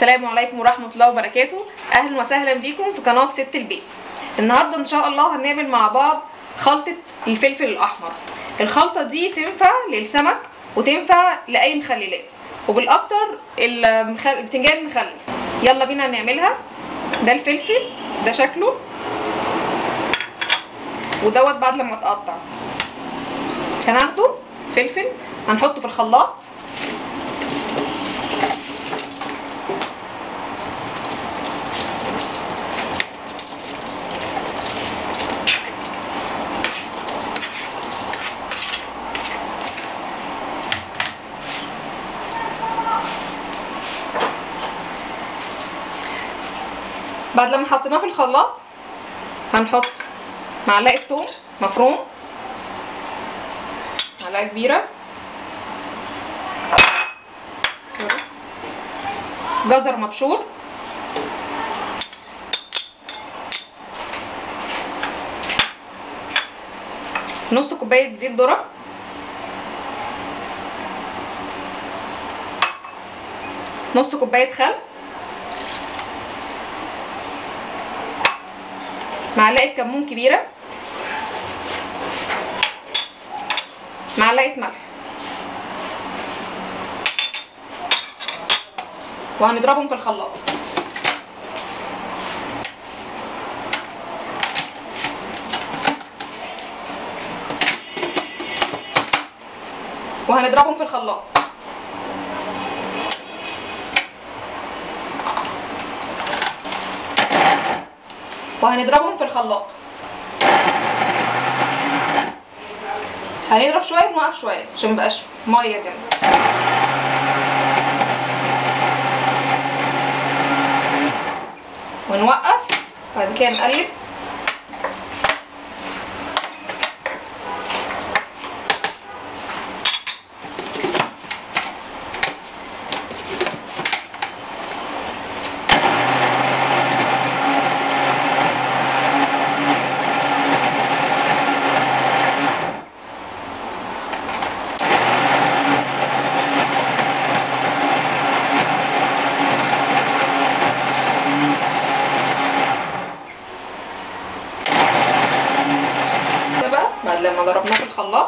السلام عليكم ورحمة الله وبركاته أهلا وسهلا بيكم في قناة ست البيت النهاردة إن شاء الله هنعمل مع بعض خلطة الفلفل الأحمر الخلطة دي تنفع للسمك وتنفع لأي مخللات وبالأكتر المخل... البتنجان المخلل يلا بينا نعملها ده الفلفل ده شكله ودوت بعد لما اتقطع هناخده فلفل هنحطه في الخلاط بعد لما حطيناه في الخلاط هنحط معلقه توم مفروم معلقه كبيره جزر مبشور نص كوبايه زيت ذره نص كوبايه خل معلقه كمون كبيره معلقه ملح وهنضربهم في الخلاط وهنضربهم في الخلاط وهنضربهم في الخلاط هنضرب شويه ونوقف شويه عشان ميبقاش ميه جامده ونوقف بعد كده نقلب كده بقى بعد لما ضربناه في الخلاط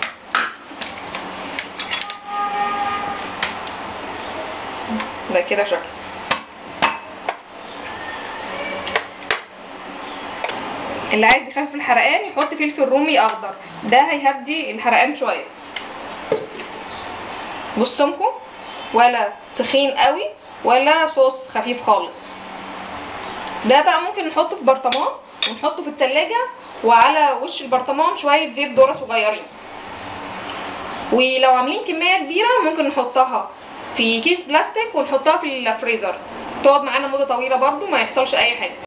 ده كده شكله اللي عايز يخفف الحرقان يحط فلفل رومي اخضر ده هيهدي الحرقان شويه بصمكم ولا تخين قوي ولا صوص خفيف خالص ده بقى ممكن نحطه في برطمان ونحطه في التلاجة وعلى وش البرطمان شوية زيت ذرة صغيرين ولو عاملين كمية كبيرة ممكن نحطها في كيس بلاستيك ونحطها في الفريزر تقعد معانا مدة طويلة برضو ما يحصلش أي حاجة